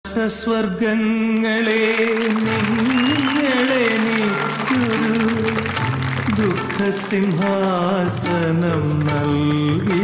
സപ്തസ്വർഗങ്ങളെ നിങ്ങളെ നീക്കൊരു ദുഃഖസിംഹാസനം നൽകി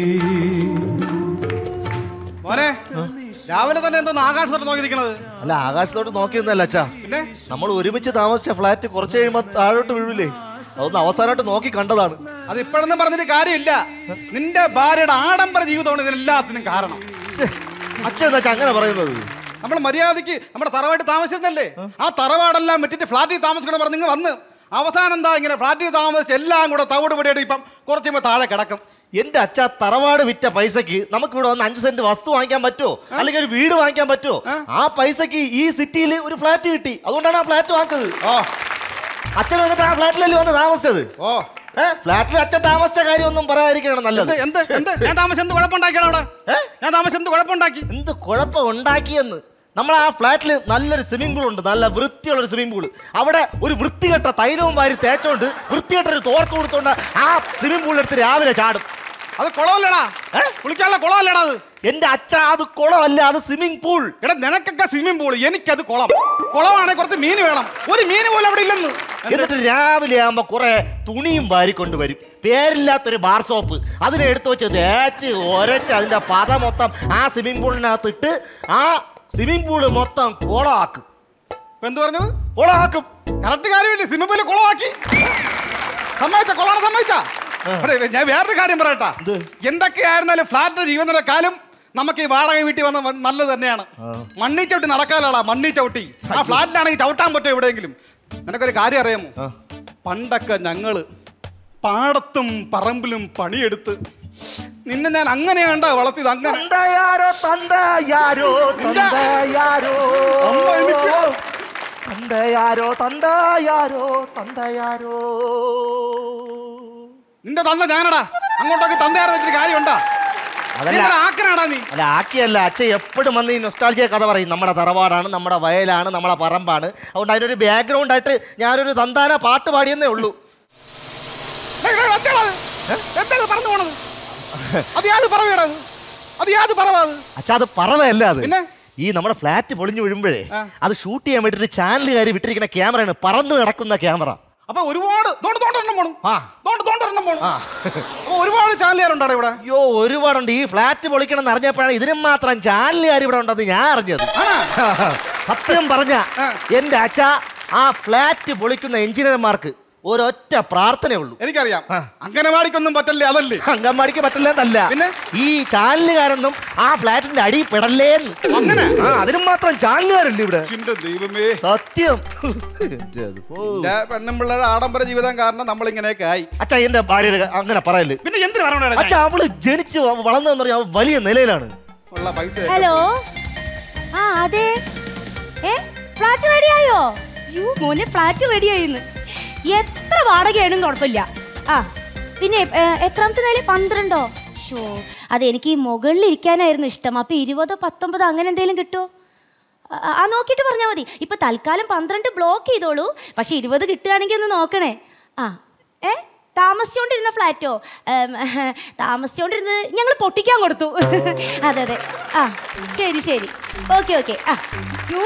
മോനെ രാവിലെ തന്നെ എന്തോന്ന് ആകാശത്തോട്ട് നോക്കി നിൽക്കണത് അല്ല ആകാശത്തോട്ട് നോക്കിയൊന്നല്ല അച്ഛാ പിന്നെ നമ്മൾ ഒരുമിച്ച് താമസിച്ച ഫ്ലാറ്റ് കുറച്ച് കഴിയുമ്പോ താഴോട്ട് വീഴില്ലേ അതൊന്ന് അവസാനമായിട്ട് നോക്കി കണ്ടതാണ് അത് ഇപ്പോഴൊന്നും പറഞ്ഞിട്ട് കാര്യമില്ല നിന്റെ ഭാര്യയുടെ ആഡംബര ജീവിതമാണ് ഇതിനെല്ലാത്തിനും കാരണം ശ്ശേ, അച്ഛൻ എന്താ അച്ഛാ അങ്ങനെ പറയുന്നത് നമ്മൾ മര്യാദയ്ക്ക് നമ്മുടെ തറവാട്ട് താമസിച്ചിരുന്നല്ലേ ആ തറവാടെല്ലാം വിറ്റിട്ട് ഫ്ലാറ്റിൽ താമസിക്കണം പറഞ്ഞ് നിങ്ങൾ വന്ന് അവസാനം എന്താ ഇങ്ങനെ ഫ്ലാറ്റിൽ താമസിച്ച് എല്ലാം കൂടെ തവിട് പൊടിയായിട്ട് ഇപ്പം കുറച്ച് കഴിയുമ്പോൾ താഴെ കിടക്കും എന്റെ അച്ഛ തറവാട് വിറ്റ പൈസക്ക് നമുക്ക് ഇവിടെ വന്ന് അഞ്ച് സെന്റ് വസ്തു വാങ്ങിക്കാൻ പറ്റുമോ അല്ലെങ്കിൽ ഒരു വീട് വാങ്ങിക്കാൻ പറ്റുമോ ആ പൈസക്ക് ഈ സിറ്റിയിൽ ഒരു ഫ്ലാറ്റ് കിട്ടി അതുകൊണ്ടാണ് ആ ഫ്ലാറ്റ് വാങ്ങിച്ചത് ഓ അച്ഛൻ വന്നിട്ട് ആ ഫ്ലാറ്റിലല്ലേ വന്ന് താമസിച്ചത് ഓ ഏഹ് ഫ്ലാറ്റിൽ അച്ഛൻ താമസിച്ച കാര്യമൊന്നും പറയാതിരിക്കണം നല്ലത് എന്ത് എന്ത് എന്ത് ഞാൻ താമസം എന്ത് കുഴപ്പമുണ്ടാക്കിയാണ് അവിടെ ഏ? ഞാൻ താമസം എന്ത് കുഴപ്പമുണ്ടാക്കി എന്ത് കുഴപ്പം ഉണ്ടാക്കിയെന്ന് നമ്മൾ ആ ഫ്ലാറ്റിൽ നല്ലൊരു സ്വിമ്മിംഗ് പൂൾ ഉണ്ട് നല്ല വൃത്തിയുള്ള ഒരു സ്വിമ്മിംഗ് പൂൾ അവിടെ ഒരു വൃത്തികെട്ട തൈലവും വാരി തേച്ചോണ്ട് വൃത്തികെട്ട ഒരു തോർത്ത് കൊടുത്തോണ്ട് ആ സ്വിമ്മിംഗ് പൂളിൽ എടുത്ത് രാവിലെ ചാടും അത് കുളമല്ലടാ ഏ? കുളിക്കാനുള്ള കുളമല്ലടാ അത് എന്റെ അച്ഛ അത് കുളമല്ല അത് സ്വിമ്മിംഗ് പൂൾ എടാ നിനക്കൊക്കെ സ്വിമ്മിംഗ് പൂൾ എനിക്കത് കുളം കുളമാണെങ്കിൽ കുറച്ച് മീൻ വേണം ഒരു മീൻ പോലും അവിടെ ഇല്ലെന്ന് എന്ത്? എന്നിട്ട് രാവിലെ ആകുമ്പോ കുറെ തുണിയും വാരിക്കൊണ്ട് വരും പേരില്ലാത്തൊരു ബാർ സോപ്പ് അതിനെ എടുത്തു വെച്ച് തേച്ച് ഒരച്ച് അതിന്റെ പത മൊത്തം ആ സ്വിമ്മിംഗ് പൂളിനകത്ത് ഇട്ട് ആ സ്വിമ്മിംഗ് പൂള് മൊത്തം കുളമാക്കും ഇപ്പൊ എന്ത് പറഞ്ഞത് കുളമാക്കും കറക്റ്റ് കാര്യമില്ലേ സ്വിമ്മിംഗ് പൂല് കുളമാക്കി സമ്മതിച്ച കുളമാണ് സമ്മതിച്ച ഞാൻ വേറൊരു കാര്യം പറയട്ടാ എന്ത്? എന്തൊക്കെയായിരുന്നാലും ഫ്ലാറ്റിന്റെ ജീവനക്കാലം നമുക്ക് ഈ വാടക വീട്ടിൽ വന്ന വ- നല്ലത് തന്നെയാണ് മണ്ണി ചവിട്ടി നടക്കാനാളാ മണ്ണി ചവിട്ടി ആ ഫ്ലാറ്റിലാണെങ്കിൽ ചവിട്ടാൻ പറ്റുമോ എവിടെയെങ്കിലും നിനക്കൊരു കാര്യം അറിയാമോ ആ. പണ്ടൊക്കെ ഞങ്ങള് പാടത്തും പറമ്പിലും പണിയെടുത്ത് നിന്നെ ഞാൻ അങ്ങനെയാണ്ട വളർത്തിയത് അങ്ങനെ തന്തയാരോ തന്തയാരോ തന്തയാരോ അമ്മ എനിക്ക് തന്തയാരോ തന്തയാരോ തന്തയാരോ നിന്റെ തന്ന ഞാനടാ അങ്ങോട്ടൊക്കെ തന്തയാറ് വെച്ചിട്ട് കാര്യമുണ്ടാ അതല്ല ആക്കനാടാ നീ അല്ല ആക്കിയല്ല അച്ഛൻ എപ്പോഴും വന്ന് ഈ നൊസ്റ്റാൾജിയ കഥ പറയും നമ്മുടെ തറവാടാണ് നമ്മുടെ വയലാണ് നമ്മുടെ പറമ്പാണ് അതുകൊണ്ട് അതിനൊരു ബാക്ക്ഗ്രൗണ്ട് ആയിട്ട് ഞാനൊരു തന്താന പാട്ട് പാടിയെന്നേ ഉള്ളൂ ഏയ് ഏയ് എന്താണത്? എന്താണ് പറഞ്ഞു പോണത് അത് യാത് പറവേടാ അത്? അത് യാത് പറവാ അത് അച്ഛാ അത് പറവയല്ല അത് പിന്നെ? ഈ നമ്മുടെ ഫ്ലാറ്റ് പൊളിഞ്ഞു വീഴുമ്പോഴേ ആ. അത് ഷൂട്ട് ചെയ്യാൻ വേണ്ടിട്ട് ചാനലുകാർ വിട്ടിരിക്കുന്ന ക്യാമറയാണ് പറന്ന് നടക്കുന്ന ക്യാമറ അപ്പൊ ഒരുപാട് തോണ്ട് തോണ്ടെണ്ണം പോണു ആ. തോണ്ട് തോണ്ടെണ്ണം പോണു അപ്പൊ ഒരുപാട് ചാനലുകാരുണ്ടാണ് ഇവിടെ അയ്യോ ഒരുപാടുണ്ട് ഈ ഫ്ലാറ്റ് പൊളിക്കണം എന്ന് അറിഞ്ഞപ്പോഴാണ് ഇതിനും മാത്രം ചാനലുകാർ ഇവിടെ ഉണ്ടെന്ന് ഞാൻ അറിഞ്ഞത് സത്യം പറഞ്ഞ ആ. എന്റെ അച്ഛ ആ ഫ്ലാറ്റ് പൊളിക്കുന്ന എഞ്ചിനീയർമാർക്ക് ഒരൊറ്റ പ്രാർത്ഥനയുള്ളൂ എനിക്കറിയാം ആ. അംഗനവാടിക്കൊന്നും പറ്റല്ലേ അതല്ലേ അങ്കന്മാടിക്ക് പറ്റില്ലെന്നല്ല പിന്നെ? ഈ ചാനലുകാരൊന്നും ആ ഫ്ലാറ്റിന്റെ അടിയിൽ പെടല്ലേന്ന് അങ്ങനെ? ആ അതിനും മാത്രം ചാനലുകാരല്ലേ ഇവിടെ എന്റെ ദൈവമേ സത്യം എന്റെ അത് പോ. എന്റെ പെണ്ണും പിള്ളേരുടെ ആഡംബര ജീവിതം കാരണം നമ്മൾ ഇങ്ങനെയൊക്കെ ആയി അച്ഛാ എന്റെ ഭാര്യ അങ്ങനെ പറയല് പിന്നെ എന്തിനു പറയണേ അച്ഛാ അവള് ജനിച്ച് വളർന്നതെന്ന് പറഞ്ഞാൽ അവൾ വലിയ നിലയിലാണ് ഉള്ള പൈസ ഹലോ ആ അതെ ഏ ഫ്ലാറ്റ് റെഡി ആയോ യു മോനെ ഫ്ലാറ്റ് റെഡി ആയിന്ന് എത്ര വാടകയാണെന്നും കുഴപ്പമില്ല ആ പിന്നെ ഏ, എത്രാമത്തെ നില പന്ത്രണ്ടോ ഷോ അത് എനിക്ക് ഈ മുകളിൽ ഇരിക്കാനായിരുന്നു ഇഷ്ടം അപ്പൊ ഇരുപതോ പത്തൊമ്പതോ അങ്ങനെ എന്തെങ്കിലും കിട്ടുമോ ആ, ആ നോക്കിയിട്ട് പറഞ്ഞാൽ മതി ഇപ്പൊ തൽക്കാലം പന്ത്രണ്ട് ബ്ലോക്ക് ചെയ്തോളൂ പക്ഷെ ഇരുപത് കിട്ടുകയാണെങ്കിൽ ഒന്ന് നോക്കണേ ആ ഏ താമസിച്ചുകൊണ്ടിരുന്ന ഫ്ലാറ്റോ ഏം, താമസിച്ചുകൊണ്ടിരുന്നത് ഞങ്ങൾ പൊട്ടിക്കാൻ കൊടുത്തു അതെ അതെ ആ ശരി ശരി ഓക്കെ ഓക്കെ ആ യു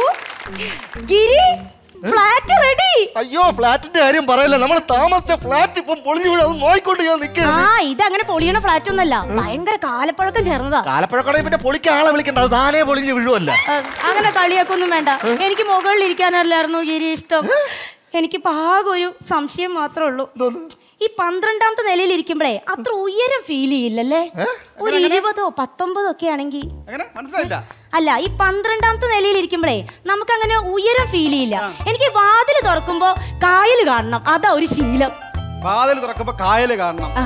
ഗിരി ഫ്ലാറ്റ് റെഡി അയ്യോ ഫ്ലാറ്റിന്റെ കാര്യം പറയല്ല നമ്മൾ താമസിച്ച ഫ്ലാറ്റ് ഇപ്പം പൊളിഞ്ഞു വീഴും അത് നോയിക്കൊണ്ട് ഞാൻ ആ നിൽക്കരുത് ഇതങ്ങനെ പൊളിയണ ഫ്ലാറ്റ് ഒന്നല്ല ഭയങ്കര കാലപ്പഴക്കം ചേർന്നതാ കാലപ്പഴക്കടയിൽ പിന്നെ പൊളിക്കാൻ ആളെ വിളിക്കണ്ട അത് താനേ പൊളിഞ്ഞു വീഴുമല്ല ആ, അങ്ങനെ കളിയാക്കൊന്നും വേണ്ട എനിക്ക് മുകളിൽ ഇരിക്കാനല്ലായിരുന്നു ഗിരി ഇഷ്ടം എനിക്ക് പാകം ഒരു സംശയം മാത്രമേ ഉള്ളൂ ഈ പന്ത്രണ്ടാമത്തെ നിലയിൽ ഇരിക്കുമ്പോഴേ അത്ര ഉയരം ഫീൽ ചെയ്യില്ലല്ലേ ഒരു ഇരുപതോ പത്തൊമ്പതോ ഒക്കെ ആണെങ്കിൽ എങ്ങനെ മനസ്സിലായില്ല അല്ല ഈ പന്ത്രണ്ടാമത്തെ നിലയിൽ ഇരിക്കുമ്പോഴേ നമുക്ക് അങ്ങനെ ഉയരം ഫീൽ ചെയ്യില്ല എനിക്ക് വാതിൽ തുറക്കുമ്പോ കായൽ കാണണം അതാ ഒരു ശീലം വാതിൽ തുറക്കുമ്പോ കായല് കാണണം ആ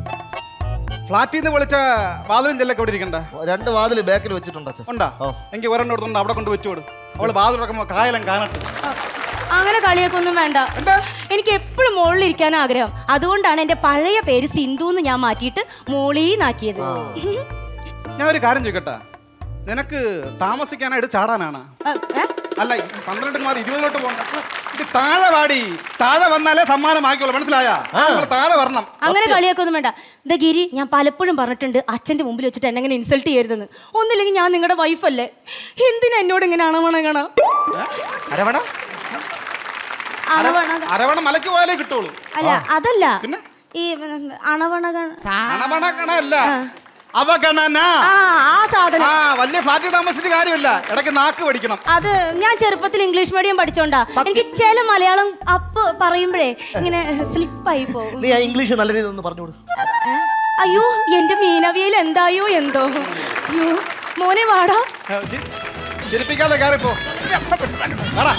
ഫ്ലാറ്റിൽ നിന്ന് വിളിച്ച വാതിലും ചെല്ലൊക്കെ ഇവിടെ ഇരിക്കണ്ട രണ്ട് വാതിൽ ബാക്കിൽ വെച്ചിട്ടുണ്ട് അച്ഛൻ ഉണ്ടാ ഓ. എനിക്ക് ഒരെണ്ണം എടുത്തോണ്ട് അവിടെ കൊണ്ട് വെച്ചു കൊടു അവള് വാതിൽ തുറക്കുമ്പോ കായലം കാണട്ടെ ആ, അങ്ങനെ കളിയൊക്കെ വേണ്ട എന്താ? എനിക്ക് എപ്പോഴും മുകളിൽ ഇരിക്കാൻ ആഗ്രഹം അതുകൊണ്ടാണ് എന്റെ പഴയ പേര് സിന്ധു എന്ന് ഞാൻ മാറ്റിയിട്ട് മോളീന്നാക്കിയത് ഞാൻ ഒരു കാര്യം ചോദിക്കട്ടെ നിനക്ക് താമസിക്കാനായിട്ട് ചാടാനാണ് ആ, ഏ? അല്ല ഈ പന്ത്രണ്ട് മാറി ഇരുപതിലോട്ട് പോകണ്ട ഇത് താഴെ പാടി താഴെ വന്നാലേ സമ്മാനം ആക്കിയുള്ളൂ മനസ്സിലായ താഴെ വരണം അങ്ങനെ കളിയാക്കൊന്നും വേണ്ട എന്താ ഗിരി ഞാൻ പലപ്പോഴും പറഞ്ഞിട്ടുണ്ട് അച്ഛന്റെ മുമ്പിൽ വെച്ചിട്ട് എന്നെ ഇങ്ങനെ ഇൻസൾട്ട് ചെയ്യരുതെന്ന് ഒന്നില്ലെങ്കിൽ ഞാൻ നിങ്ങളുടെ വൈഫല്ലേ എന്തിനാ എന്നോട് ഇങ്ങനെ അണവണങ്ങണ അരവണ അണവണ അരവണ മലക്ക് പോയാലേ കിട്ടുള്ളൂ അല്ല അതല്ല പിന്നെ? ഈ അണവണക അണവണക്കണ അല്ല അവഗണന ആ ആ സാധനം ആ വലിയ ഫ്ലാറ്റിൽ താമസിച്ചിട്ട് കാര്യമില്ല ഇടയ്ക്ക് നാക്ക് പഠിക്കണം അത് ഞാൻ ചെറുപ്പത്തിൽ ഇംഗ്ലീഷ് മീഡിയം പഠിച്ചോണ്ടാ എനിക്ക് ചില മലയാളം അപ്പ് പറയുമ്പോഴേ ഇങ്ങനെ സ്ലിപ്പായി പോകും നീ ആ ഇംഗ്ലീഷ് നല്ല രീതിയിൽ ഒന്ന് പറഞ്ഞോളൂ ഏ? അയ്യോ എന്റെ മീനവിയയിൽ എന്തായോ എന്തോ അയ്യോ മോനെ വാടാ ഏ, ചി- ചിരിപ്പിക്കാതെ കയറിപ്പോ വാടാ.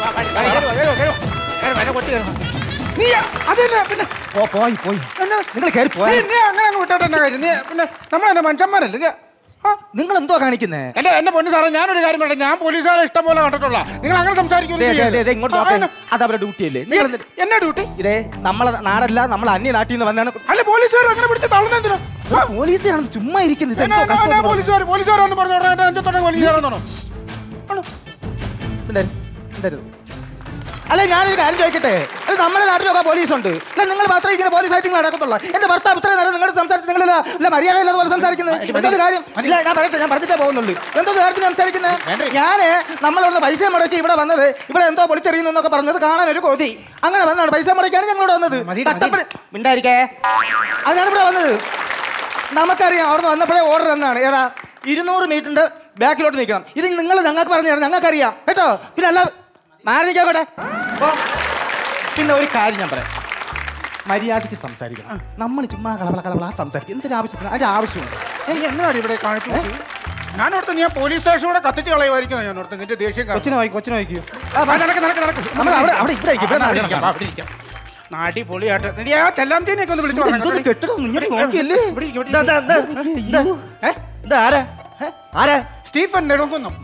നീ അതന്നെ പിന്നെ പോ- പോയി പോയി നിങ്ങൾ കയറി നീ പോയി നീ അങ്ങനെ അങ്ങ് വിട്ടോട്ടെ എന്നെ കാര്യം നീ പിന്നെ നമ്മളെന്നെ മനുഷ്യന്മാരല്ലേ നീ ആ നിങ്ങൾ എന്തോ കാണിക്കുന്നേ എന്റെ എന്റെ പൊന്നു സാറേ ഞാനൊരു കാര്യം പറയട്ടെ ഞാൻ പോലീസുകാരെ ഇഷ്ടം പോലെ കണ്ടിട്ടുള്ള നിങ്ങൾ അങ്ങനെ ദേ, ദേ, ദേ, ദേ, ഇങ്ങോട്ട് നോക്ക്. സംസാരിക്കുന്നു അത് അവരുടെ ഡ്യൂട്ടി അല്ലേ നിങ്ങൾ എന്ത്- എന്നെ ഡ്യൂട്ടി ഇതേ നമ്മളെ നാടല്ല നമ്മൾ അന്യ നാട്ടിൽ നിന്ന് വന്നാണ് അല്ല പോലീസുകാർ അങ്ങനെ പിടിച്ച് തള്ളുന്നെന്തിനു പോലീസാണ് ചുമ്മാ ഇരിക്കുന്നത് എന്നാ ഇതെന്തോ കഷ്ടം എന്ന് പോലീസുകാർ പോലീസുകാരെന്ന് പറഞ്ഞു എന്റെ തൊട്ടേ പോലീസുകാരെന്നാണോ എന്തായിരുന്നു? എന്തായിരുന്നു? അല്ല ഞാനൊരു കാര്യം ചോദിക്കട്ടെ അല്ല നമ്മുടെ നാട്ടിലൊക്കെ പോലീസ് ഉണ്ട് അല്ല നിങ്ങൾ മാത്രമേ ഇങ്ങനെ പോലീസ് ആയിട്ട് നടക്കത്തുള്ളൂ എന്റെ ഭർത്താവ് ഇത്രയും നേരം നിങ്ങൾ സംസാരിച്ച് നിങ്ങൾ ഇല്ല മര്യാദ ഇല്ലാതെ പോലെ സംസാരിക്കുന്നത് എന്തോ കാര്യം ഇല്ല ഞാൻ പറയട്ടെ ഞാൻ പറഞ്ഞിട്ടേ പോകുന്നുള്ളൂ എന്തോ കാര്യത്തിന് സംസാരിക്കുന്നത് ഞാന് നമ്മളിവിടെ പൈസ മുടക്കി ഇവിടെ വന്നത് ഇവിടെ എന്തോ പൊളിച്ചെറിയുന്നു എന്നൊക്കെ പറഞ്ഞത് കാണാൻ ഒരു കൊതി അങ്ങനെ വന്നതാണ് പൈസ മുടക്കിയാണ് ഞങ്ങളോട് വന്നത് കട്ടപ്പന മിണ്ടായിരിക്കേ അതിനാണ് ഇവിടെ വന്നത് നമുക്കറിയാം അവിടുന്ന് വന്നപ്പോഴേ ഓർഡർ തന്നാണ് ഏതാ ഇരുന്നൂറ് മീറ്ററിന്റെ ബാക്കിലോട്ട് നിൽക്കണം ഇത് നിങ്ങൾ ഞങ്ങൾക്ക് പറഞ്ഞു തരണം ഞങ്ങൾക്കറിയാം കേട്ടോ പിന്നെ അല്ല മാറി നിൽക്കാട്ടെ പിന്നെ ഒരു കാര്യം ഞാൻ പറയാം മര്യാദയ്ക്ക് സംസാരിക്കണം നമ്മൾ ചുമ്മാ കളവള കളവള സംസാരിക്കും എന്തൊരു ആവശ്യത്തിന് അതിന്റെ ആവശ്യമുണ്ട് എന്നാണ് ഇവിടെ കാണിച്ചു ഞാൻ ഓർത്ത് ഞാൻ പോലീസ് സ്റ്റേഷൻ കൂടെ കത്തിച്ച് കളയുമായിരിക്കും ഞാൻ ഓർത്ത് നിന്റെ ദേഷ്യം കാരണം. കൊച്ചിനെ വായിക്കും കൊച്ചിനെ വായിക്കൂ ആ, നടക്ക് നടക്ക് നടക്ക് നമ്മൾ അവിടെ അവിടെ ഇവിടെ ഇരിക്ക്, ഇവിടെ ആ, നടക്കണം. ഇരിക്കാം, അവിടെ ഇരിക്കാം. നാടി പൊളിയാട്ട് നീ ആ ചെല്ലാമത്തേനെയൊക്കെ ഒന്ന് വിളിച്ചു എന്തോന്ന് പറഞ്ഞു കെട്ടിടം ഇങ്ങോട്ട് നോക്കിയല്ലേ ഇവിടെ ഇരിക്ക്, ഇവിടെ ഇതാ, ഇരിക്ക്. ഇതാ, ഇതാ, ഇതാ. ഏ? ഇതാ ആരാ ഏ? ആരാ സ്റ്റീഫൻ നെടുങ്കുന്നം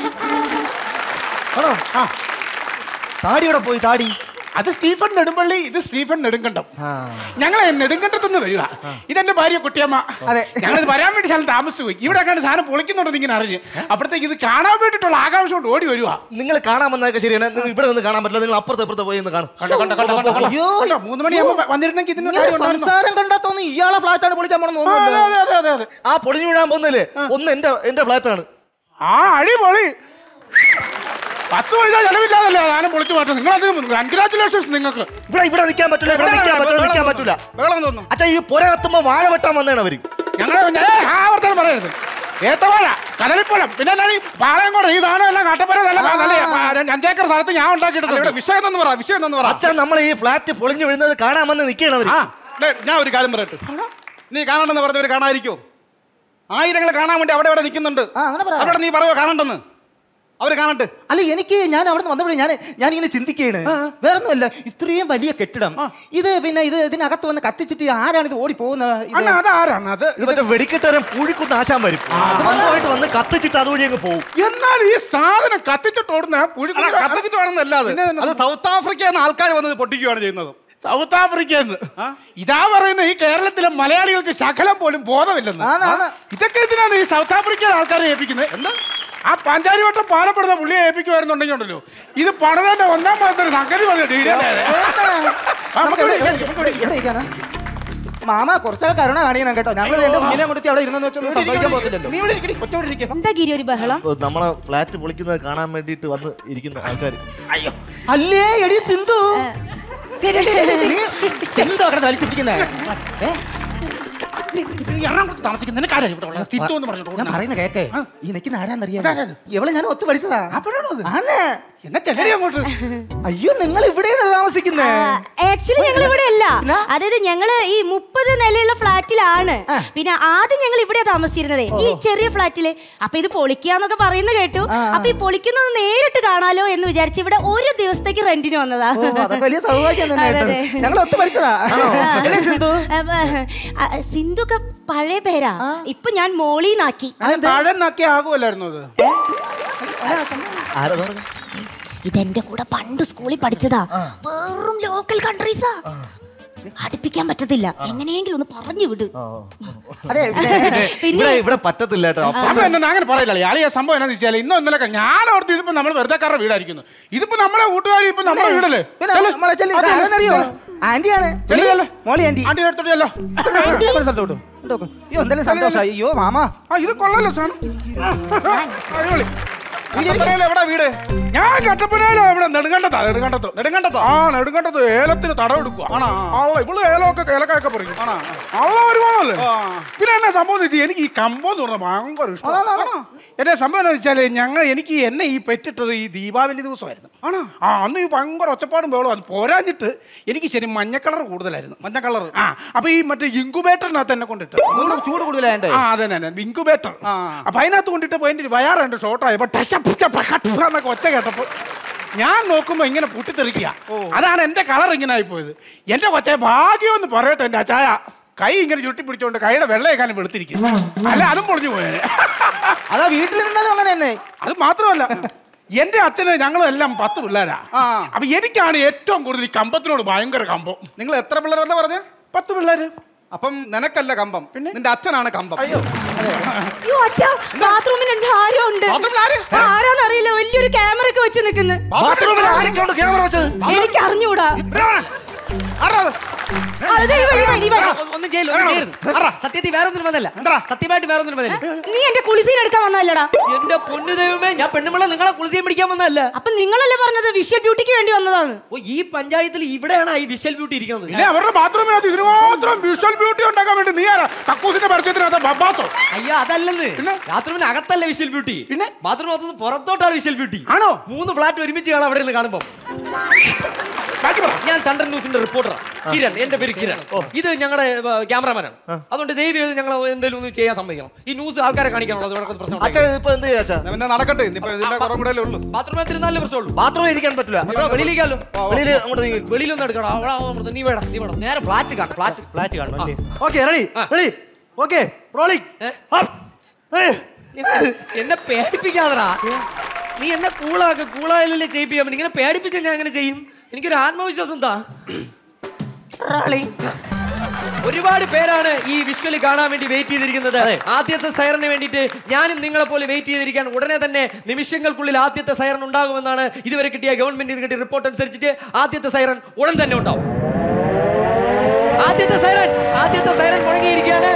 ആണോ ആ താടി ഇവിടെ പോയി താടി അത് സ്റ്റീഫൻ നെടുമ്പള്ളി ഇത് സ്റ്റീഫൻ നെടുങ്കണ്ടം ആ. ഞങ്ങൾ നെടുങ്കണ്ടത്തുനിന്ന് വരിക ഇതെന്റെ ഭാര്യ കുട്ടിയമ്മ അതെ. ഞങ്ങൾ വരാൻ വേണ്ടി സ്ഥലം താമസിച്ചു പോയി ഇവിടെ കണ്ട് സാധനം പൊളിക്കുന്നുണ്ടെന്ന് ഇങ്ങനെ അറിഞ്ഞ് അപ്പോഴത്തേക്ക് ഇത് കാണാൻ വേണ്ടിയിട്ടുള്ള ആകാംക്ഷ കൊണ്ട് ഓടി വരുക നിങ്ങൾ കാണാൻ വന്നതൊക്കെ ശരിയാണ് നിങ്ങൾ ഇവിടെ നിന്ന് കാണാൻ പറ്റില്ല നിങ്ങൾ അപ്പുറത്ത് അപ്പുറത്ത് പോയി ഒന്ന് കാണും കണ്ടോ കണ്ടോ കണ്ടോ കണ്ടോ കണ്ടോ. അയ്യോ. കണ്ടോ, മൂന്ന് മണിയാകുമ്പോ വന്നിരുന്നെങ്കിൽ ഇതിന് നിങ്ങളെ കാര്യം ഉണ്ടായിരുന്നു. സംസാരം കണ്ടാ തോന്നുന്നു ഇയാളെ ഫ്ലാറ്റാണ് പൊളിക്കാൻ പോണെന്ന് ആ, അതെ, തോന്നുന്നു അതെ, അതെ, അതെ, അതെ. ആ പൊളിഞ്ഞു വീഴാൻ പോകുന്നില്ലേ ഒന്ന് എന്റെ എന്റെ ഫ്ലാറ്റ് ആണ് ആ അടിപൊളി പത്ത് പൈസ ചെലവില്ലാതല്ലേ സാധനം പൊളിച്ചു മാറ്റും നിങ്ങൾ അത് കൺഗ്രാറ്റുലേഷൻസ് നിങ്ങൾക്ക് ഇവിടെ ഇവിടെ നിൽക്കാൻ പറ്റില്ല ഇവിടെ നിൽക്കാൻ പറ്റില്ല നിൽക്കാൻ പറ്റില്ല വെള്ളം തോന്നുന്നു അച്ഛാ ഈ പുര കത്തുമ്പോ വാഴ വെട്ടാൻ വന്നതാണ് അവര് ഞങ്ങളെ ആവർത്തനം പറയരുത് ഏത്തവാഴ കടലിപ്പഴം പിന്നെ എന്താണ് ഈ പാളയം കൂടെ ഈ സാധനം എല്ലാം കാട്ടപ്പുര നല്ല നല്ല പ- അഞ്ചേക്കർ സ്ഥലത്ത് ഞാൻ അല്ല, ഉണ്ടാക്കിയിട്ടുണ്ട് ഇവിടെ വിഷയം എന്തെന്ന് പറ വിഷയം എന്തെന്ന് പറ അച്ഛൻ നമ്മൾ ഈ ഫ്ലാറ്റ് പൊളിഞ്ഞു വീഴുന്നത് കാണാൻ വന്ന് നിൽക്കണം അവര് ആ ഡേ, ഞാൻ ഒരു കാര്യം പറയട്ടെ നീ കാണണ്ടെന്ന് പറഞ്ഞവര് കാണാതിരിക്കോ ആയിരങ്ങൾ കാണാൻ വേണ്ടി അവിടെ അവിടെ നിൽക്കുന്നുണ്ട് ആ, അങ്ങനെ പറ. അവിടെ നീ പറയുമോ കാണണ്ടെന്ന് അവര് കാണട്ടെ അല്ല എനിക്ക് ഞാൻ അവിടെ നിന്ന് വന്നപ്പോഴേ ഞാൻ ഞാൻ ഇങ്ങനെ ചിന്തിക്കുകയാണ് വേറെ ഒന്നുമല്ല ഇത്രയും വലിയ കെട്ടിടം ഇത് പിന്നെ ഇത് ഇതിനകത്ത് വന്ന് കത്തിച്ചിട്ട് ആരാണ് ഇത് ഓടി പോകുന്നത് ഇത്? അണ്ണ അതാരാണ് അത് ഇത് മറ്റേ വെടിക്കെട്ടരം പൂഴിക്കുന്ന് ആശാൻ വരും അതുമായിട്ട് വന്ന് കത്തിച്ചിട്ട് അതുവഴി അങ്ങ് പോകും എന്നാൽ ഈ സാധനം കത്തിച്ചിട്ട് ഓടുന്ന കുഴി അല്ല, കത്തിച്ചിട്ട് വേണമെന്നല്ല അത് പിന്നെ അത് സൗത്ത് ആഫ്രിക്ക എന്ന ആൾക്കാർ വന്നത് പൊട്ടിക്കുകയാണ് ചെയ്യുന്നത് സൗത്ത് ആഫ്രിക്കന്ന് ഇതാ പറയുന്ന ഈ കേരളത്തിലെ മലയാളികൾക്ക് ശകലം പോലും ബോധമില്ലെന്ന് ആണ്, ആണ്. ഇതൊക്കെ എന്തിനാണ് ഈ സൗത്ത് ആഫ്രിക്കയിലെ ആൾക്കാരെ ഏൽപ്പിക്കുന്നത് എന്താ ആ പഞ്ചാരിവട്ടം പാലപ്പെടുന്ന പുള്ളിയെ ഏൽപ്പിക്കുമായിരുന്നുണ്ടെങ്കിൽ ഉണ്ടല്ലോ ഇത് പണിതന്റെ ഒന്നാം മാസത്തിന് സംഗതി പറഞ്ഞിട്ട് നമുക്ക് എവിടെ- എവിടെ- എവിടെ- എവിടെ ഇരിക്കാനാ? മാമ കുറച്ചൊക്കെ കരുണ കാണിക്കണം കേട്ടോ ഞങ്ങൾ എന്റെ മുന്നിലെ കൊടുത്ത് അവിടെ ഇരുന്നെന്ന് വെച്ചൊന്നും സംഭവിക്കാൻ പോകത്തില്ലല്ലോ നീ ഇവിടെ ഇരിക്കടി കൊച്ചോടെ ഇരിക്കും എന്താ ഗിരി ഒരു ബഹളം ഇപ്പൊ നമ്മളെ ഫ്ലാറ്റ് പൊളിക്കുന്നത് കാണാൻ വേണ്ടിയിട്ട് വന്ന് ഇരിക്കുന്ന ആൾക്കാർ അയ്യോ അല്ലേ എടി സിന്ധു നീ എന്തോ അവിടെ വലിച്ചിരിക്കുന്നേ ഏ? നീ എറണാകുളത്ത് താമസിക്കുന്ന നിനക്ക് ആരാ ഇവിടെ ഉള്ളത് സിത്തു എന്ന് ഞാൻ പറഞ്ഞിട്ട് പറയുന്ന കേക്കേ ഈ നിൽക്കുന്ന ആരാന്നറിയാം അതാരത്? എവളെ ഞാൻ ഒത്തു പഠിച്ചതാ അപ്പോഴാണോ അത്? ആന്ന് എന്നാ ചെല്ലടി അങ്ങോട്ട് അയ്യോ നിങ്ങൾ ഇവിടെയാണ് താമസിക്കുന്നേ ആക്ച്വലി ഞങ്ങൾ ഇവിടെ അല്ല പിന്നെ? അതായത് ഞങ്ങള് ഈ മുപ്പത് നിലയുള്ള ഫ്ലാറ്റിലാണ് പിന്നെ ആദ്യം ഞങ്ങൾ ഇവിടെ താമസിച്ചിരുന്നത് ഈ ചെറിയ ഫ്ലാറ്റില് അപ്പൊ ഇത് പൊളിക്കാന്നൊക്കെ പറയുന്ന കേട്ടു അപ്പൊ ഈ പൊളിക്കുന്നത് നേരിട്ട് കാണാലോ എന്ന് വിചാരിച്ച് ഇവിടെ ഒരു ദിവസത്തേക്ക് റെന്റിന് വന്നതാ ഓ അതൊക്കെ വലിയ സൗഭാഗ്യം തന്നെ അതെ, കേട്ടോ. അതെ. ഞങ്ങൾ ഒത്തു പഠിച്ചതാ അല്ലേ സിന്ധു അപ്പൊ, ആ, സിന്ധുക്കെ പഴയ പേരാ ഇപ്പൊ ഞാൻ മോളീന്നാക്കി താഴെ നക്കി ആകുമല്ലായിരുന്നു അത് ആരാ പറഞ്ഞു ഇതെന്റെ കൂടെ പണ്ട് സ്കൂളിൽ പഠിച്ചതാ വെറും ലോക്കൽ കൺട്രീസാ അടുപ്പിക്കാൻ പറ്റത്തില്ല എങ്ങനെയെങ്കിലും ഒന്ന് പറഞ്ഞു വിട് അതെ പിന്നെ പിന്നെ ഇവിടെ ഇവിടെ പറ്റത്തില്ല കേട്ടോ അപ്പൊ എന്നെ അങ്ങനെ പറയില്ല ഇയാളെ ഈ സംഭവം എന്നാന്ന് വെച്ചാൽ ഇന്നോ ഇന്നലെ ഞാൻ ഓർത്ത് ഇതിപ്പോ നമ്മൾ വെറുതെക്കാരുടെ വീടായിരിക്കുന്നു ഇതിപ്പോ നമ്മളെ കൂട്ടുകാരി ഇപ്പൊ നമ്മളെ വീടല്ലേ പിന്നെ ചെല്ല്. നമ്മളെ ചെല്ലി അതെ. ആരെന്നറിയോ ആന്റിയാണ് ചെല്ല്, ചെല്ല്. മോളി ആന്റി ആന്റി എടുത്തോട്ടിയല്ലോ അയ്യോ എന്തായാലും സന്തോഷമായി അയ്യോ മാമ ആ ഇത് കൊള്ളാലോ സാധനം അടിപൊളി കട്ടപ്പനയിൽ എവിടെ വീട് ഞാൻ കട്ടപ്പനയിലോ ഇവിടെ നെടുങ്കണ്ടത്താ നെടുങ്കണ്ടത്ത് നെടുങ്കണ്ടത്തോ ആ നെടുങ്കണ്ടത്ത് ഏലത്തിന് തടം എടുക്കുക ആണോ? ആളെ ഇവള് ഏലമൊക്കെ ഏലക്കായൊക്കെ പറയും ആണോ? അള്ള വരുമാനല്ലേ ആ. പിന്നെ എന്നാ സംഭവം എന്ന് വെച്ചാൽ എനിക്ക് ഈ കമ്പം എന്ന് പറഞ്ഞാൽ ഭയങ്കര ഇഷ്ടമാണ് എന്റെ സംഭവം എന്ന് വെച്ചാൽ ഞങ്ങൾ എനിക്ക് എന്നെ ഈ പെറ്റിട്ടത് ഈ ദീപാവലി ദിവസമായിരുന്നു ആണോ? ആ അന്ന് ഈ ഭയങ്കര ഒച്ചപ്പാടും ബഹളം അത് പോരാഞ്ഞിട്ട് എനിക്ക് ശരി മഞ്ഞ കളർ കൂടുതലായിരുന്നു മഞ്ഞ കളർ ആ അപ്പൊ ഈ മറ്റേ ഇൻക്യുബേറ്ററിനകത്ത് എന്നെ കൊണ്ടിട്ട് ചൂട് ചൂട് കൂടുതലായണ്ടേ ആ അതെ തന്നെ ഇൻക്യുബേറ്റർ ആ. അപ്പൊ അതിനകത്ത് കൊണ്ടിട്ട് പോയി എൻ്റെ വയറുണ്ട് ഷോർട്ടായപ്പോ എന്നൊക്കെ ഒച്ച കേട്ടപ്പോ ഞാൻ നോക്കുമ്പോ ഇങ്ങനെ പൊട്ടിത്തെറിക്കുക അതാണ് എന്റെ കളർ ഇങ്ങനെ ആയിപ്പോയത് എന്റെ കൊച്ചെ ഭാഗ്യം എന്ന് പറയട്ടെ എന്റെ അച്ചായ കൈ ഇങ്ങനെ ചുട്ടി പിടിച്ചോണ്ട് കൈയുടെ വെള്ളയെക്കാനും വെളുത്തിരിക്കുന്നു അല്ല അതും പൊളിഞ്ഞു പോയത് അതാ വീട്ടിൽ നിന്നാലും അങ്ങനെ തന്നെ അത് മാത്രമല്ല എന്റെ അച്ഛന് ഞങ്ങളെല്ലാം പത്ത് പിള്ളേരാ ആ. അപ്പൊ എനിക്കാണ് ഏറ്റവും കൂടുതൽ ഈ കമ്പത്തിനോട് ഭയങ്കര കമ്പം നിങ്ങൾ എത്ര പിള്ളേരെന്താ പറഞ്ഞേ പത്ത് പിള്ളേര് അപ്പം നിനക്കല്ല കമ്പം പിന്നെ നിന്റെ അച്ഛനാണ് കമ്പം അയ്യോ അയ്യോ അച്ഛാ ബാത്റൂമിൽ ഉണ്ട് ആരോ ഉണ്ട് ബാത്റൂമിൽ ആര്? ആ, ആരാന്നറിയില്ല വലിയൊരു ക്യാമറ ഒക്കെ വെച്ച് നിൽക്കുന്നു ബാത്റൂമിൽ ആരൊക്കെയുണ്ട് ക്യാമറ വെച്ചത് എനിക്ക് അറിഞ്ഞൂടാ ആരാ അത്? അത് ദേ ഈ വഴി, വഴി, വഴി. ഒന്നും ചെയ്യില്ല ഒന്നും ചെയ്യരുത് സത്യത്തിൽ വേറെ ഒന്നും വന്നല്ല സത്യമായിട്ട് വേറെ ഒന്നും വന്നില്ല നീ എന്റെ കുളിസീൻ എടുക്കാൻ വന്നല്ലടാ എന്റെ പൊന്നു ദൈവമേ ഞാൻ പെണ്ണുമ്പിള്ള നിങ്ങളെ കുളിസിയും പിടിക്കാൻ വന്നതല്ല അപ്പൊ നിങ്ങളല്ലേ പറഞ്ഞത് വിഷ്വൽ ബ്യൂട്ടിക്ക് വേണ്ടി വന്നതാണ് ഓ ഈ പഞ്ചായത്തിൽ ഇവിടെയാണ് ഈ വിഷ്വൽ ബ്യൂട്ടി ഇരിക്കുന്നത് പിന്നെ അവരുടെ ബാത്റൂമിനകത്ത് ഇതിന് മാത്രം വിഷ്വൽ ബ്യൂട്ടി ഉണ്ടാക്കാൻ വേണ്ടി നീ ആരാ കക്കൂസിന്റെ പരസ്യത്തിനകത്ത് ബബ്ബാസോ അയ്യോ അതല്ലെന്ന് ബാത്റൂമിന് അകത്തല്ല വിഷ്വൽ ബ്യൂട്ടി പിന്നെ? ബാത്റൂം അകത്ത് പുറത്തോട്ടാണ് വിഷ്വൽ ബ്യൂട്ടി ആണോ? മൂന്ന് ഫ്ലാറ്റ് ഒരുമിച്ച് കാണാം അവിടെ നിന്ന് കാണുമ്പോൾ ബാക്കി പറ ഞാൻ തണ്ടൻ ന്യൂസിന്റെ റിപ്പോർട്ടറാണ് കിരൺ എന്റെ പേര് കിരൺ ഇത് ഞങ്ങളുടെ ക്യാമറമാനാണ് അതുകൊണ്ട് ദയവ് ചെയ്ത് ഞങ്ങൾ എന്തെങ്കിലും ഒന്ന് ചെയ്യാൻ സമ്മതിക്കണം ഈ ന്യൂസ് ആൾക്കാരെ കാണിക്കാനുള്ളത് ഇവിടെ കുറച്ച് പ്രശ്നം അച്ഛൻ ഇപ്പൊ എന്ത് ചെയ്യാ അച്ഛാ പിന്നെ നടക്കട്ടെ ഇനിയിപ്പോ ഇതിന്റെ കുറവും കൂടെ ഉള്ളൂ ബാത്റൂമിൽ തിരുന്നാലേ പ്രശ്നമുള്ളൂ ബാത്റൂമിൽ ഇരിക്കാൻ പറ്റില്ല ഇവിടെ വെളിയിലേക്കാലോ വെളിയിൽ അങ്ങോട്ട് നീങ്ങി വെളിയിലൊന്നും എടുക്കണം അവിടെ ആവുമ്പോ നീ വേണം നീ വേണം നേരെ ഫ്ലാറ്റ് കാണും ഫ്ലാറ്റ് ഫ്ലാറ്റ് കാണണം അല്ലേ okay ready ready okay rolling എന്നെ പേടിപ്പിക്കാതടാ നീ എന്നെ കൂളാക്ക് കൂളായാലല്ലേ ചെയ്യിപ്പിക്കാൻ പറ്റും ഇങ്ങനെ പേടിപ്പിക്കാൻ ഞാൻ എങ്ങനെ ചെയ്യും എനിക്കൊരു ആത്മവിശ്വാസം എന്താ ഒരുപാട് പേരാണ് ഈ വിഷ്വലി കാണാൻ വേണ്ടി വെയിറ്റ് ചെയ്തിരിക്കുന്നത് ആദ്യത്തെ സൈറന് വേണ്ടിയിട്ട് ഞാനും നിങ്ങളെ പോലെ വെയിറ്റ് ചെയ്തിരിക്കാൻ ഉടനെ തന്നെ നിമിഷങ്ങൾക്കുള്ളിൽ ആദ്യത്തെ സൈറൻ ഉണ്ടാകുമെന്നാണ് ഇതുവരെ കിട്ടിയ ഗവൺമെന്റ് കിട്ടിയ റിപ്പോർട്ട് അനുസരിച്ചിട്ട് ആദ്യത്തെ സൈറൻ ഉടൻ തന്നെ ഉണ്ടാവും ആദ്യത്തെ സൈറൻ ആദ്യത്തെ സൈറൻ മുഴങ്ങിയിരിക്കുകയാണ്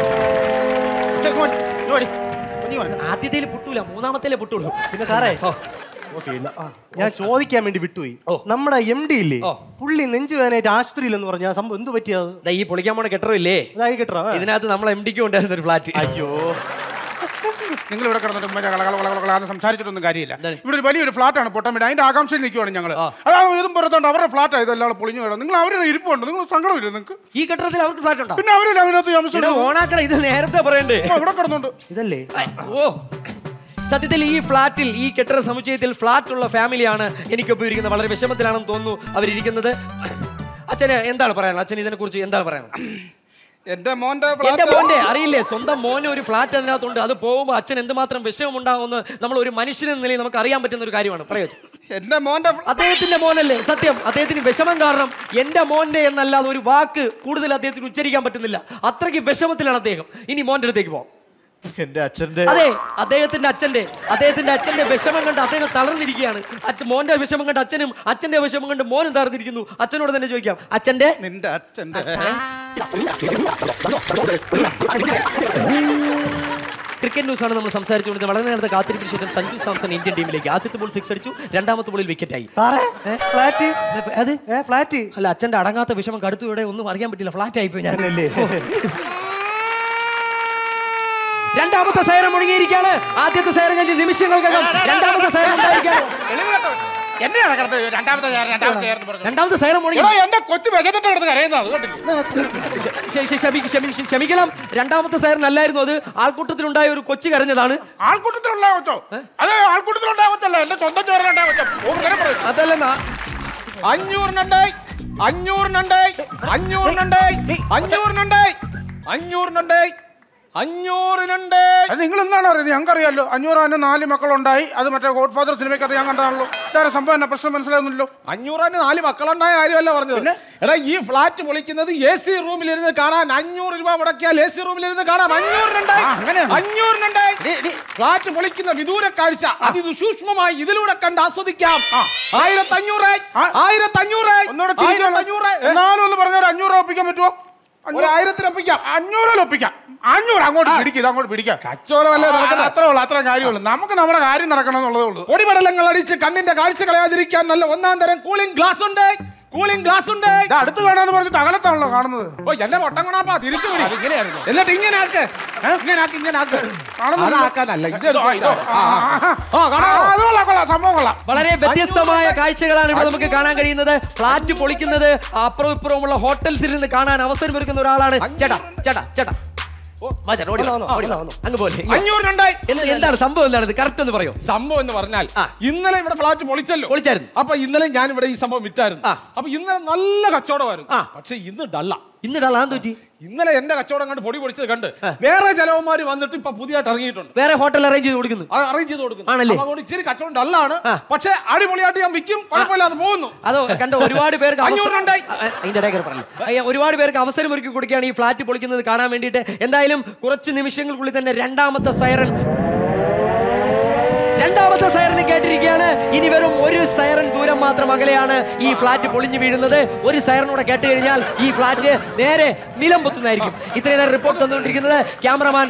ആദ്യത്തേൽ പൊട്ടൂല മൂന്നാമത്തേലേ പൊട്ടുള്ളൂ പിന്നെ സാറേ ഞാൻ ചോദിക്കാൻ വേണ്ടി വിട്ടുപോയി നമ്മുടെ എം ഡി ഇല്ലേ ഓ. പുള്ളി നെഞ്ചുവേദനയായിട്ട് ആശുപത്രിയിൽ എന്ന് പറഞ്ഞാൽ സംഭവം എന്ത് പറ്റിയത് ദാ ഈ പൊളിക്കാൻ പോണ കെട്ടറില്ലേ അതായി കേട്ടോ ഇതിനകത്ത് നമ്മൾ എം ഡിക്ക് ഉണ്ടായിരുന്ന ഒരു ഫ്ലാറ്റ് അയ്യോ നിങ്ങൾ ഇവിടെ കിടന്നിട്ട് മറ്റേ കള കള കള കള കള എന്ന് സംസാരിച്ചിട്ടൊന്നും കാര്യമില്ല ഇവിടെ ഒരു വലിയൊരു ഫ്ലാറ്റാണ് പൊട്ടാൻ വേണ്ടി അതിന്റെ ആകാംക്ഷയിൽ നിൽക്കുവാണ് ഞങ്ങൾ അതാണ് ഇതും പുറത്തോണ്ട് അവരുടെ ഫ്ലാറ്റ് ഇതെല്ലാം പൊളിഞ്ഞു കിടന്നു നിങ്ങൾ അവരുടെ ഇരിപ്പുണ്ട് നിങ്ങൾ സങ്കടമില്ല നിങ്ങൾക്ക് ഈ കെട്ടിടത്തിൽ അവർക്ക് ഫ്ലാറ്റ് ഉണ്ടോ പിന്നെ അവരല്ലേ അതിനകത്ത് ഇത് താമസിച്ചത്? ഓണാക്കട ഇത് നേരത്തെ പറയണ്ടേ ആ, ഇവിടെ കിടന്നുണ്ട് ഇതല്ലേ ഓ സത്യത്തിൽ ഈ ഫ്ലാറ്റിൽ ഈ കെട്ടിട സമുച്ചയത്തിൽ ഫ്ലാറ്റ് ഉള്ള ഫാമിലിയാണ് എനിക്കൊപ്പം ഇരിക്കുന്നത് വളരെ വിഷമത്തിലാണെന്ന് തോന്നുന്നു അവരിയ്ക്കുന്നത് അച്ഛന് എന്താണ് പറയാനുള്ളത് അച്ഛൻ ഇതിനെ കുറിച്ച് എന്താണ് പറയാനുള്ളത് എന്റെ മോന്റെ എന്റെ ഫ്ലാറ്റ് മോന്റെ അറിയില്ലേ സ്വന്തം മോന് ഒരു ഫ്ലാറ്റ് അതിനകത്തുണ്ട് അത് പോകുമ്പോൾ അച്ഛൻ എന്തുമാത്രം വിഷമം ഉണ്ടാകുമെന്ന് നമ്മൾ ഒരു മനുഷ്യനെന്ന നിലയിൽ നമുക്ക് അറിയാൻ പറ്റുന്ന ഒരു കാര്യമാണ് പറയൂ എന്റെ മോന്റെ ഫ്ല- അദ്ദേഹത്തിന്റെ മോനല്ലേ സത്യം അദ്ദേഹത്തിന് വിഷമം കാരണം എന്റെ മോന്റെ എന്നല്ലാതെ ഒരു വാക്ക് കൂടുതൽ അദ്ദേഹത്തിന് ഉച്ചരിക്കാൻ പറ്റുന്നില്ല അത്രയ്ക്ക് വിഷമത്തിലാണ് അദ്ദേഹം ഇനി മോന്റെ അടുത്തേക്ക് പോകാം എന്റെ അച്ഛന്റെ അതെ അദ്ദേഹത്തിന്റെ അച്ഛന്റെ അദ്ദേഹത്തിന്റെ അച്ഛന്റെ വിഷമം കണ്ട് അദ്ദേഹം തളർന്നിരിക്കുകയാണ് അച്ഛൻ മോന്റെ വിഷമം കണ്ട് അച്ഛനും അച്ഛന്റെ വിഷമം കണ്ട് മോനും തളർന്നിരിക്കുന്നു അച്ഛനോട് തന്നെ ചോദിക്കാം അച്ഛന്റെ നിന്റെ അച്ഛന്റെ ക്രിക്കറ്റ് ന്യൂസ് ആണ് നമ്മൾ സംസാരിച്ചുകൊണ്ട് വളരെ നേരത്തെ കാത്തിരിപ്പിന് ശേഷം സഞ്ജു സാംസൺ ഇന്ത്യൻ ടീമിലേക്ക് ആദ്യത്തെ ബോൾ സിക്സ് അടിച്ചു രണ്ടാമത്തെ ബോളിൽ വിക്കറ്റായി സാറേ ഫ്ലാറ്റ് അത് ഏ ഫ്ലാറ്റ് അല്ല അച്ഛന്റെ അടങ്ങാത്ത വിഷമം കടുത്തു ഇവിടെ ഒന്നും അറിയാൻ പറ്റില്ല ഫ്ലാറ്റ് ആയിപ്പോയി ഞാൻ അല്ലേ രണ്ടാമത്തെ സൈറം മുഴുകിയിരിക്കുകയാണ് ആദ്യത്തെ സൈറം കഴിഞ്ഞ് നിമിഷങ്ങൾക്കകം രണ്ടാമത്തെ സൈറം ഉണ്ടായിരിക്കുകയാണ് എന്നെയാണ് കിടന്നത് രണ്ടാമത്തെ ചേർ രണ്ടാമത്തെ ചേർ എന്ന് പറഞ്ഞു രണ്ടാമത്തെ സൈറം മുഴുകി എടാ, എന്റെ കൊച്ചു വിശന്നിട്ട് കിടന്ന് കരയുന്നത് കേട്ടില്ലേ ക്ഷ- ക്ഷ- ക്ഷമി- ക്ഷമി- ക്ഷമിക്കണം രണ്ടാമത്തെ സൈറൻ അല്ലായിരുന്നു അത് ആൾക്കൂട്ടത്തിലുണ്ടായ ഒരു കൊച്ചു കരഞ്ഞതാണ് ആൾക്കൂട്ടത്തിലുണ്ടായ കൊച്ചോ അത് ആൾക്കൂട്ടത്തിലുണ്ടായ കൊച്ചല്ല എന്റെ സ്വന്തം ചോരനുണ്ടായ കൊച്ചോ ഓ, ഇങ്ങനെ പറയും. അതല്ലെന്നാ അഞ്ഞൂറിനുണ്ടായി അഞ്ഞൂറിനുണ്ടായി അഞ്ഞൂറിനുണ്ടായി അഞ്ഞൂറിനുണ്ടായി അഞ്ഞൂറിനുണ്ടായി അഞ്ഞൂറിനുണ്ട് അത് നിങ്ങൾ എന്താണ് പറയുന്നത് ഞങ്ങൾക്കറിയാലോ അഞ്ഞൂറ് അതിന് നാല് മക്കളുണ്ടായി അത് മറ്റേ ഗോഡ് ഫാദർ സിനിമയ്ക്കകത്ത് ഞാൻ കണ്ടതാണല്ലോ ഇതാണ് സംഭവം എന്നെ പ്രശ്നം മനസ്സിലാകുന്നില്ലല്ലോ അഞ്ഞൂറിന് നാല് മക്കളുണ്ടായ കാര്യമല്ല പറഞ്ഞത് എടാ ഈ ഫ്ലാറ്റ് പൊളിക്കുന്നത് എ സി റൂമിലിരുന്ന് കാണാൻ അഞ്ഞൂറ് രൂപ മുടക്കിയാൽ എ സി റൂമിലിരുന്ന് കാണാം അഞ്ഞൂറിനുണ്ടായി ആ, അങ്ങനെയാണ്. അഞ്ഞൂറിനുണ്ടായി ഫ്ലാറ്റ് പൊളിക്കുന്ന വിദൂര കാഴ്ച അതിസൂക്ഷ്മമായി ഇതിലൂടെ കണ്ട് ആസ്വദിക്കാം ആയിരത്തി അഞ്ഞൂറായി ആ. ആയിരത്തി അഞ്ഞൂറായി ഒന്നുകൂടെ ആയിരത്തി തിരിക്കണം. അഞ്ഞൂറായി എന്നാലും ഒന്ന് പറഞ്ഞ ഒരു അഞ്ഞൂറ് രൂപ ഒപ്പിക്കാൻ പറ്റുമോ ഒരു ആയിരത്തിന് ഒപ്പിക്കാം അഞ്ഞൂറിൽ ഒപ്പിക്കാം അഞ്ഞൂറ് അങ്ങോട്ട് പിടിക്കുക ഇത് അങ്ങോട്ട് പിടിക്കാം കച്ചവടമല്ലേ ആ, അത് നടക്കുന്നത് അത്രേ ഉള്ളൂ അത്ര കാര്യമുള്ളൂ നമുക്ക് നമ്മുടെ കാര്യം നടക്കണം എന്നുള്ളതേ ഉള്ളൂ പൊടിപടലങ്ങൾ അടിച്ച് കണ്ണിന്റെ കാഴ്ച കളയാതിരിക്കാൻ നല്ല ഒന്നാം തരം കൂളിംഗ് ഗ്ലാസ് ഉണ്ട് കൂളിംഗ് ഗ്ലാസ് ഉണ്ട് ഇത് അടുത്ത് കാണാന്ന് പറഞ്ഞിട്ട് അകലത്താണല്ലോ കാണുന്നത് ഓ എന്റെ മൊട്ടം കൊണാപ്പാ തിരിച്ചു വിടി എന്നിട്ട് ഇങ്ങനെ ആക്ക് ഇങ്ങനെ ആക്ക് ഇങ്ങനെ ആക്ക് കാണുന്നില്ല. അതാക്കാനല്ല ഇത് ഇതോ, ഇതോ. ആ, ആ, ആ. ആ, ആ, കാണാമോ? അത് കൊള്ളാം കൊള്ളാം സംഭവം കൊള്ളാം വളരെ വ്യത്യസ്തമായ കാഴ്ചകളാണ് ഇവിടെ നമുക്ക് കാണാൻ കഴിയുന്നത് ഫ്ലാറ്റ് പൊളിക്കുന്നത് അപ്പുറവും ഇപ്പുറവുമുള്ള ഹോട്ടൽസിൽ നിന്ന് കാണാൻ അവസരമൊരുക്കുന്ന ഒരാളാണ് ചേട്ടാ ചേട്ടാ ചേട്ടാ വാ ചേട്ടാ, ഓടി വാ, ഓടി വാ. അങ്ങ് പോലെ അഞ്ഞൂറിനുണ്ടായി എന്ത് എന്താണ് സംഭവം എന്താണ് ഇത് കറക്റ്റ് എന്ന് പറയോ സംഭവം എന്ന് പറഞ്ഞാൽ ആ. ഇന്നലെ ഇവിടെ ഫ്ലാറ്റ് പൊളിച്ചല്ലോ പൊളിച്ചായിരുന്നു. അപ്പൊ ഇന്നലെ ഞാൻ ഇവിടെ ഈ സംഭവം വിറ്റായിരുന്നു ആ. അപ്പൊ ഇന്നലെ നല്ല കച്ചവടമായിരുന്നു ആ. പക്ഷെ ഇന്ന് ഡള്ള ഇന്നിടാ ആൻ പറ്റി ഇന്നലെ എന്റെ കച്ചവടം കണ്ട് പൊടി പൊടിച്ചത് കണ്ട് വേറെ ചെലവന്മാര് വന്നിട്ട് ഇപ്പൊ പുതിയതായിട്ട് ഇറങ്ങിയിട്ടുണ്ട് വേറെ ഹോട്ടൽ അറേഞ്ച് ചെയ്ത് കൊടുക്കുന്നു അത് അറേഞ്ച് ചെയ്ത് കൊടുക്കുന്നു ആണല്ലേ? അപ്പൊ അതുകൊണ്ട് ഇച്ചിരി കച്ചവടം ഡള്ളാണ് ആ. പക്ഷെ അടിപൊളിയായിട്ട് ഞാൻ വിൽക്കും കുഴപ്പമില്ലാതെ പോകുന്നു അതോ കണ്ട ഒരുപാട് പേർക്ക് അവസരം- അഞ്ഞൂറിനുണ്ടായി. ആ, അതിന്റെ ഇടയിൽ പറഞ്ഞു അയ്യ, ഒരുപാട് പേർക്ക് അവസരം ഒരുക്കി കൊടുക്കുകയാണ് ഈ ഫ്ലാറ്റ് പൊളിക്കുന്നത് കാണാൻ വേണ്ടിയിട്ട് എന്തായാലും കുറച്ച് നിമിഷങ്ങൾക്കുള്ളിൽ തന്നെ രണ്ടാമത്തെ സൈറൻ രണ്ടാമത്തെ സൈറൻ കേട്ടിരിക്കുകയാണ് ഇനി വെറും ഒരു സൈറൻ ദൂരം മാത്രം അകലെയാണ് ഈ ഫ്ലാറ്റ് പൊളിഞ്ഞു വീഴുന്നത് ഒരു സൈറനൂടെ കേട്ട് കഴിഞ്ഞാൽ ഈ ഫ്ലാറ്റ് നേരെ നിലം പൊത്തുന്നതായിരിക്കും ഇത്രയും നേരം റിപ്പോർട്ട് തന്നുകൊണ്ടിരിക്കുന്നത് ക്യാമറമാൻ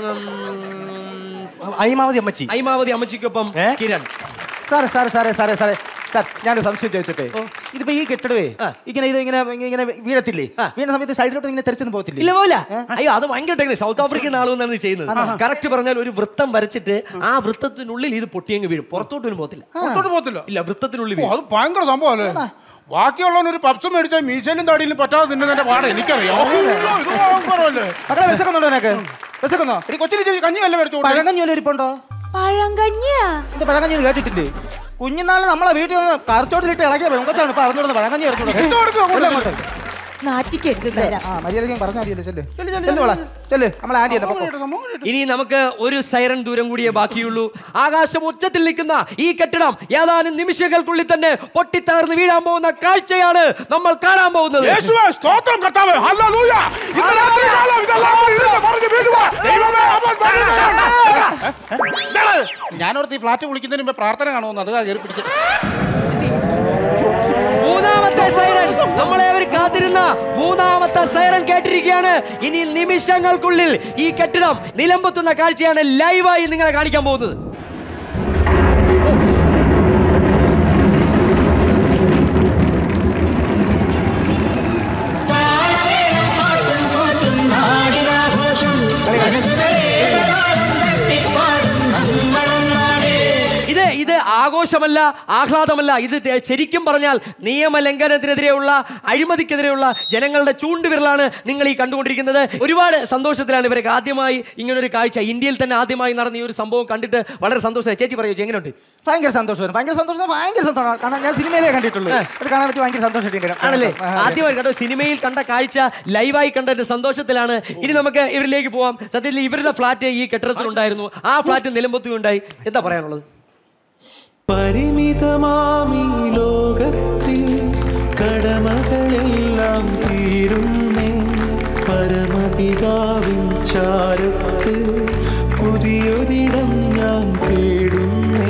അയിമാവതി അമ്മച്ചി ഐമാവതി അമ്മച്ചിക്കൊപ്പം ഏ? കിരൺ സാറേ സാറേ സാറേ സാറേ സാറേ സാർ ഞാനൊരു സംശയം ചോദിച്ചോട്ടെ ഇതിപ്പോ ഈ കെട്ടിടവേ ആ. ഇങ്ങനെ ഇത് ഇങ്ങനെ ഇങ്ങനെ വീഴത്തില്ലേ ആ. വീണ സമയത്ത് സൈഡിലോട്ട് ഇങ്ങനെ തെറിച്ചൊന്നും പോകത്തില്ലേ ഇല്ല പോല അയ്യോ അത് ഭയങ്കര ടെക്നിക് സൗത്ത് ആഫ്രിക്കൻ ആളുമെന്നാണ് ഇത് ചെയ്യുന്നത് കറക്റ്റ് പറഞ്ഞാൽ ഒരു വൃത്തം വരച്ചിട്ട് ആ വൃത്തത്തിനുള്ളിൽ ഇത് പൊട്ടിയങ്ങ് വീഴും പുറത്തോട്ടൊന്നും പോകത്തില്ല പുറത്തോട്ട് പോകത്തില്ല ഇല്ല വൃത്തത്തിനുള്ളിൽ ഓ, വീഴും അത് ഭയങ്കര സംഭവമല്ലേ ബാക്കിയുള്ളവന് ഒരു പപ്സ് മേടിച്ചാൽ മീശയിലും താടിയിലും പറ്റാതെ തിന്നുന്നതിന്റെ പാട് എനിക്കറിയാം അയ്യോ, ഇത് ഭയങ്കരമല്ലേ മക്കളെ വിശക്കുന്നുണ്ടോ നിനക്ക് വിശക്കുന്നോ എടി കൊച്ചിന് ഇച്ചിരി കഞ്ഞി വല്ല മേടിച്ചു കൊടുത്തേ. പഴങ്കഞ്ഞി വല്ല ഇരിപ്പുണ്ടോ പഴങ്കഞ്ഞിയാ എന്റെ പഴങ്കഞ്ഞി കേട്ടിട്ടില്ലേ കുഞ്ഞുനാളിൽ നമ്മളെ വീട്ടിൽ നിന്ന് കറച്ചോട്ടിലിട്ട് ഇളകിയ പെൺകൊച്ചാണ് ഇപ്പൊ അറിഞ്ഞോടുന്നത് പഴങ്കഞ്ഞി ഇത് കൊടുക്ക് അങ്ങോട്ട് എല്ലാം അങ്ങോട്ട്. നാറ്റിക്കരുത് തരാം ആ മര്യാദയ്ക്ക് പറഞ്ഞാൽ മതിയല്ലോ ചെല്ല് ചെല്ല് വള ചെല്ല് നമ്മളെ ആന്റി അല്ലേ പൊക്കോ. ഇനി നമുക്ക് ഒരു സൈറൻ ദൂരം കൂടിയേ ബാക്കിയുള്ളൂ ആകാശം ഉച്ചത്തിൽ നിൽക്കുന്ന ഈ കെട്ടിടം ഏതാനും നിമിഷങ്ങൾക്കുള്ളിൽ തന്നെ പൊട്ടിത്തകർന്ന് വീഴാൻ പോകുന്ന കാഴ്ചയാണ് നമ്മൾ കാണാൻ പോകുന്നത് യേശുവേ, സ്തോത്രം കർത്താവേ, ഹല്ലേലൂയ. ഇന്ന് രാത്രികാലം ഇതെല്ലാം ഇരുന്ന് മറിഞ്ഞ് വീഴുക. ദൈവമേ, അവൻ വരുന്നു. എന്താണ്? ഞാനോടത്ത് ഈ ഫ്ലാറ്റ് വിളിക്കുന്നതിന് മുമ്പ് പ്രാർത്ഥന കാണുമെന്ന് അത് കയറി പിടിച്ച് മൂന്നാമത്തെ സൈറൻ നമ്മളെ അവർ കാത്തിരുന്ന മൂന്നാമത്തെ സൈറൻ കേട്ടിരിക്കുകയാണ് ഇനി നിമിഷങ്ങൾക്കുള്ളിൽ ഈ കെട്ടിടം നിലംപൊത്തുന്ന കാഴ്ചയാണ് ലൈവായി നിങ്ങളെ കാണിക്കാൻ പോകുന്നത് ഇത് ഇത് ആഘോഷമല്ല ആഹ്ലാദമല്ല ഇത് തെ- ശരിക്കും പറഞ്ഞാൽ നിയമലംഘനത്തിനെതിരെയുള്ള അഴിമതിക്കെതിരെയുള്ള ജനങ്ങളുടെ ചൂണ്ടുവിരലാണ് നിങ്ങൾ ഈ കണ്ടുകൊണ്ടിരിക്കുന്നത് ഒരുപാട് സന്തോഷത്തിലാണ് ഇവരൊക്കെ ആദ്യമായി ഇങ്ങനൊരു കാഴ്ച ഇന്ത്യയിൽ തന്നെ ആദ്യമായി നടന്ന ഈ ഒരു സംഭവം കണ്ടിട്ട് വളരെ സന്തോഷമായി ചേച്ചി പറയൂ എങ്ങനെയുണ്ട് ഭയങ്കര സന്തോഷമാണ് ഭയങ്കര സന്തോഷം ഭയങ്കര സന്തോഷമാണ് കാരണം ഞാൻ സിനിമയിലേ കണ്ടിട്ടുള്ളൂ അത് കാണാൻ പറ്റി ഭയങ്കര സന്തോഷം ആണല്ലേ ആദ്യമായി കണ്ടോ സിനിമയിൽ കണ്ട കാഴ്ച ലൈവായി കണ്ടതിന്റെ സന്തോഷത്തിലാണ് ഇനി നമുക്ക് ഇവരിലേക്ക് പോവാം സത്യത്തിൽ ഇവരുടെ ഫ്ലാറ്റ് ഈ കെട്ടിടത്തിലുണ്ടായിരുന്നു ആ ഫ്ലാറ്റ് നിലമ്പൊത്തുകയുണ്ടായി എന്താ പറയാനുള്ളത് പരിമിതമാമീ ലോകത്തിൽ കടമകളെല്ലാം തീരുന്നേ പരമപിതാവിൻ ചാരത്ത് പുതിയൊരിടം ഞാൻ തേടുന്നേ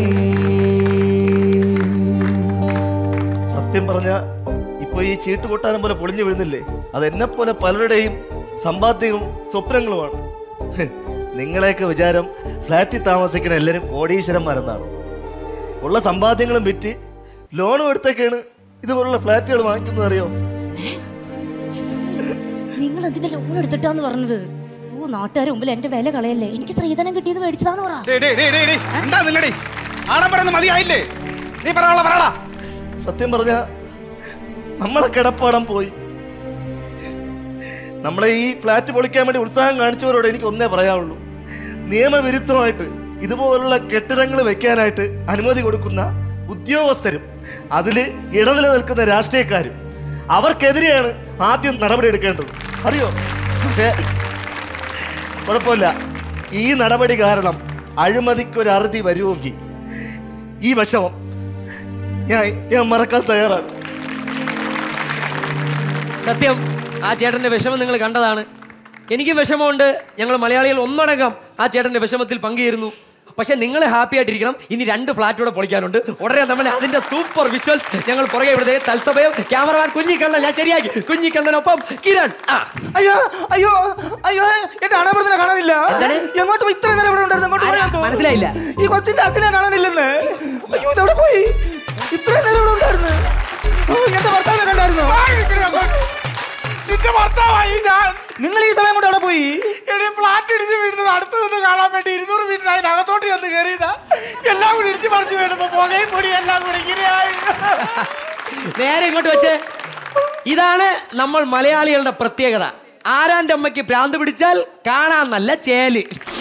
സത്യം പറഞ്ഞ ഇപ്പൊ ഈ ചീട്ട് കൊട്ടാരം പോലെ പൊളിഞ്ഞു വീഴുന്നില്ലേ അത് എന്നെ പോലെ പലരുടെയും സമ്പാദ്യവും സ്വപ്നങ്ങളുമാണ് ഹ്, നിങ്ങളെയൊക്കെ വിചാരം ഫ്ലാറ്റിൽ താമസിക്കുന്ന എല്ലാവരും കോടീശ്വരന്മാരെന്നാണ് ഉള്ള സമ്പാദ്യങ്ങളും വിറ്റ് ലോണും എടുത്തൊക്കെയാണ് ഇതുപോലുള്ള ഫ്ലാറ്റുകൾ വാങ്ങിക്കുന്നത് അറിയോ നിങ്ങൾ എന്തിനാ ലോൺ എടുത്തിട്ടാന്ന് പറഞ്ഞത് ഓ നാട്ടുകാർ മുമ്പിൽ എന്റെ വില കളയല്ലേ എനിക്ക് സ്ത്രീധനം കിട്ടിയത് മേടിച്ചതാന്ന് പറ ഡേയ്, ഡേയ്, ഡേയ്, ഡേയ്, ഡേയ്. എന്താ നില്ലടി ആഡംബരം മതിയായില്ലേ നീ പറയാനുള്ള പറയടാ സത്യം പറഞ്ഞ നമ്മളെ കിടപ്പാടം പോയി നമ്മളെ ഈ ഫ്ലാറ്റ് പൊളിക്കാൻ വേണ്ടി ഉത്സാഹം കാണിച്ചവരോട് എനിക്ക് ഒന്നേ പറയാനുള്ളൂ നിയമവിരുദ്ധമായിട്ട് ഇതുപോലുള്ള കെട്ടിടങ്ങൾ വെക്കാനായിട്ട് അനുമതി കൊടുക്കുന്ന ഉദ്യോഗസ്ഥരും അതിൽ ഇടനില നിൽക്കുന്ന രാഷ്ട്രീയക്കാരും അവർക്കെതിരെയാണ് ആദ്യം നടപടി എടുക്കേണ്ടത് അറിയോ പക്ഷേ കുഴപ്പമില്ല ഈ നടപടി കാരണം അഴിമതിക്കൊരു അറുതി വരുമെങ്കിൽ ഈ വിഷമം ഞാൻ ഞാൻ മറക്കാൻ തയ്യാറാണ് സത്യം ആ ചേട്ടന്റെ വിഷമം നിങ്ങൾ കണ്ടതാണ് എനിക്കും വിഷമമുണ്ട് ഞങ്ങൾ മലയാളികൾ ഒന്നടങ്കം ആ ചേട്ടന്റെ വിഷമത്തിൽ പങ്കുചേരുന്നു പക്ഷെ നിങ്ങൾ ഹാപ്പി ആയിട്ടിരിക്കണം ഇനി രണ്ട് ഫ്ലാറ്റ് കൂടെ പൊളിക്കാനുണ്ട് ഉടനെ നമ്മൾ അതിന്റെ സൂപ്പർ വിഷ്വൽസ് ഞങ്ങൾ പുറകെ ഇവിടുത്തെ തത്സമയം ക്യാമറമാൻ കുഞ്ഞിക്കണ്ണൻ ഞാൻ ശരിയാക്കി കുഞ്ഞിക്കണ്ണനൊപ്പം കിരൺ ആ അയ്യോ അയ്യോ അയ്യോ എന്റെ അണാപുരത്തിനെ കാണാനില്ല എന്താണ്? എങ്ങോട്ട് പോയി? ഇത്ര നേരം ഇവിടെ ഉണ്ടായിരുന്നു എങ്ങോട്ട് ആരാ? പോയാന്ന് തോന്നുന്നു. മനസ്സിലായില്ല. ഈ കൊച്ചിന്റെ അച്ഛനെ കാണാനില്ലെന്ന് അയ്യോ ഇതെവിടെ പോയി ഇത്ര നേരം ഇവിടെ ഉണ്ടായിരുന്നു ഓ, എന്റെ ഭർത്താവിനെ കണ്ടായിരുന്നു നിന്റെ ഭർത്താവായി ഞാൻ നിങ്ങൾ ഈ സമയം കൊണ്ട് അവിടെ പോയി എടി ഫ്ലാറ്റ് ഇടിച്ച് വീഴുന്നത് അടുത്ത് നിന്ന് കാണാൻ വേണ്ടി ഇരുന്നൂറ് മീറ്റർ അതിനകത്തോട്ട് ചെന്ന് കയറിയതാ എല്ലാം കൂടി ഇടിച്ച് പറിച്ച് വീണപ്പോ പുകയും പൊടി എല്ലാം കൂടി ഇങ്ങനെയായി നേരെ ഇങ്ങോട്ട് വെച്ച് ഇതാണ് നമ്മൾ മലയാളികളുടെ പ്രത്യേകത ആരാന്റെ അമ്മയ്ക്ക് ഭ്രാന്ത് പിടിച്ചാൽ കാണാൻ നല്ല ചേല്